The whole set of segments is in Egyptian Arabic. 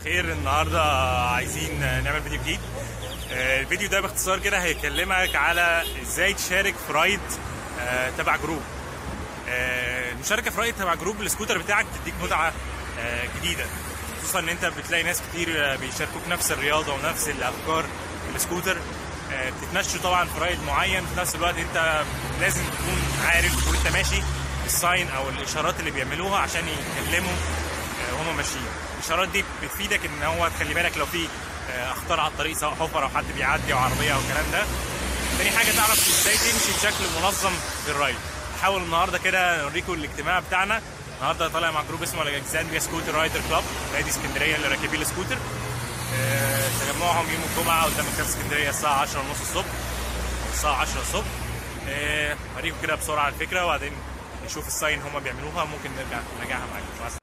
الخير النهارده عايزين نعمل فيديو جديد آه، الفيديو ده باختصار كده هيكلمك على ازاي تشارك في رايد آه، تبع جروب آه، المشاركه في رايد تبع جروب السكوتر بتاعك بتديك متعه آه، جديده خصوصا ان انت بتلاقي ناس كتير آه، بيشاركوك نفس الرياضه ونفس الافكار في السكوتر آه، بتتمشوا طبعا في رايد معين في نفس الوقت انت لازم تكون عارف وانت ماشي الساين او الاشارات اللي بيعملوها عشان يتكلموا آه، وهم ماشيين الاشارات دي بتفيدك ان هو تخلي بالك لو في آه، اخطار على الطريق سواء حفر او حد بيعدي او عربيه او الكلام ده تاني حاجه تعرف ازاي تمشي بشكل منظم في الرايد نحاول النهارده كده نوريكم الاجتماع بتاعنا النهارده طالع مع جروب اسمه الكسندريا سكوتر رايدر كلاب نادي اسكندريه اللي راكبين السكوتر آه، تجمعهم يوم الجمعه قدام مكتبه اسكندريه الساعه 10 ونص الصبح او الساعه 10 الصبح آه، هوريكم كده بسرعه الفكره وبعدين نشوف الساين هما بيعملوها ممكن نرجع نراجعها معاكم مع السلامة.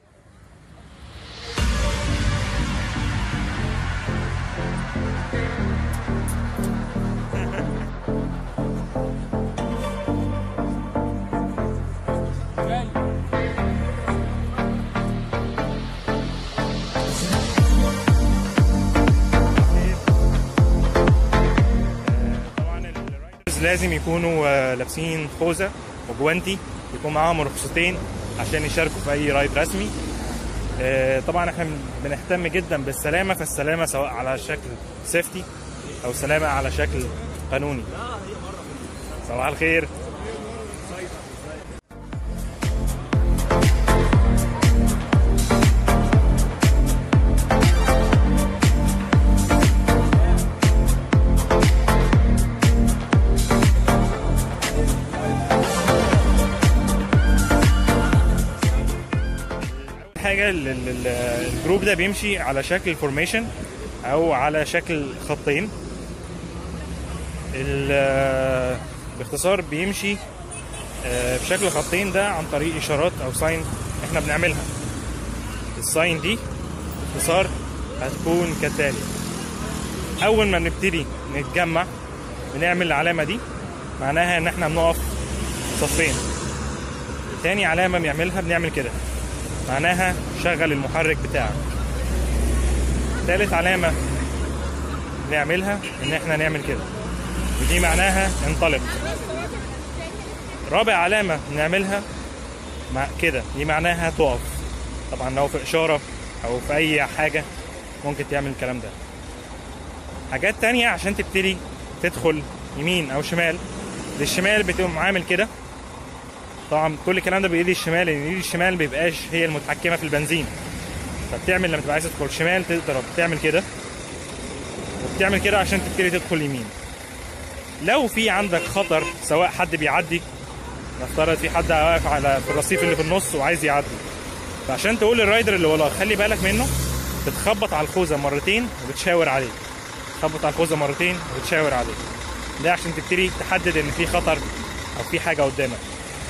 طبعا الرايدرز لازم يكونوا آه، لابسين خوذه وجوانتي يكون معاهم رخصتين عشان يشاركوا في اي رايد رسمي آه، طبعا احنا بنهتم جدا بالسلامه فالسلامه سواء على شكل سيفتي او سلامه على شكل قانوني صباح الخير حاجه ال- ال- ال- الجروب ده بيمشي على شكل فورميشن او على شكل خطين ال- باختصار بيمشي آه، بشكل خطين ده عن طريق اشارات او ساين احنا بنعملها الساين دي باختصار هتكون كالتالي اول ما بنبتدي نتجمع بنعمل العلامه دي معناها ان احنا بنقف صفين تاني علامه بنعملها بنعمل كده معناها شغل المحرك بتاعك ثالث علامة نعملها ان احنا نعمل كده ودي معناها انطلق رابع علامة نعملها مع كده دي معناها تقف طبعا لو في اشارة او في اي حاجة ممكن تعمل الكلام ده حاجات تانية عشان تبتدي تدخل يمين او شمال للشمال بتقوم عامل كده طبعا كل الكلام ده بايدي الشمال لان ايدي الشمال ما بيبقاش هي المتحكمه في البنزين فبتعمل لما تبقى عايز تدخل شمال تقدر تعمل كده وبتعمل كده عشان تبتدي تدخل يمين لو في عندك خطر سواء حد بيعدي نفترض في حد واقف على في الرصيف اللي في النص وعايز يعدي فعشان تقول للرايدر اللي وراه خلي بالك منه بتخبط على الخوذه مرتين وبتشاور عليه تخبط على الخوذه مرتين وبتشاور عليه ده عشان تبتدي تحدد ان في خطر او في حاجه قدامك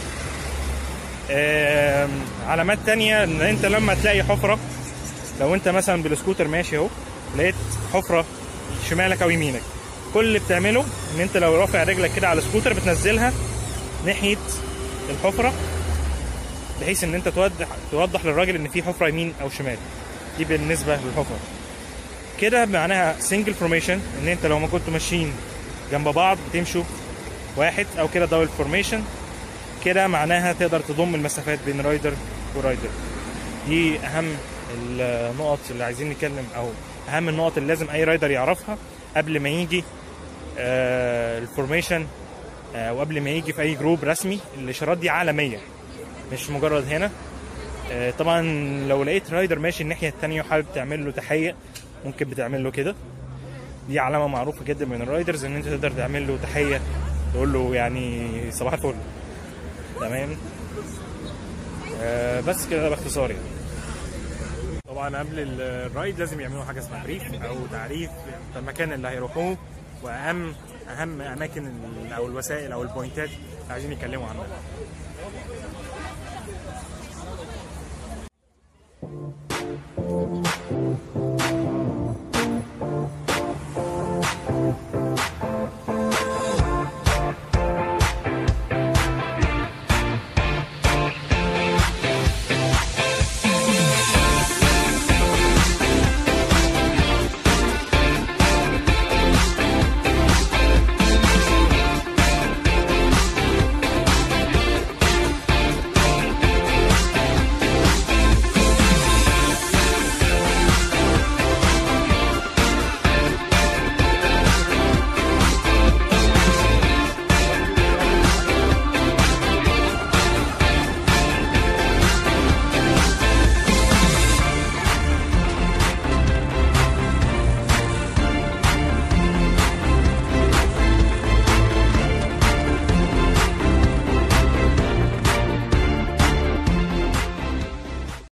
آم، علامات تانية ان انت لما تلاقي حفرة لو انت مثلا بالسكوتر ماشي اهو لقيت حفرة شمالك او يمينك كل اللي بتعمله ان انت لو رافع رجلك كده على السكوتر بتنزلها ناحية الحفرة بحيث ان انت توضح توضح للراجل ان في حفرة يمين او شمال دي بالنسبة للحفرة كده معناها سنجل فورميشن ان انت لو ما كنتوا ماشيين جنب بعض بتمشوا واحد او كده دبل فورميشن كده معناها تقدر تضم المسافات بين رايدر ورايدر دي اهم النقط اللي عايزين نتكلم او اهم النقط اللي لازم اي رايدر يعرفها قبل ما يجي آه، الفورميشن آه، وقبل ما يجي في اي جروب رسمي الاشارات دي عالميه مش مجرد هنا آه، طبعا لو لقيت رايدر ماشي الناحيه التانية وحابب تعمل له تحيه ممكن بتعمل له كده دي علامه معروفه جدا من الرايدرز ان انت تقدر تعمل له تحيه تقول له يعني صباح الفل تمام آه بس كده باختصار يعني طبعا قبل ال- الرايد لازم يعملوا حاجه اسمها بريف او تعريف المكان اللي هيروحوه واهم اهم اماكن ال- او الوسائل او البوينتات اللي عايزين يتكلموا عنها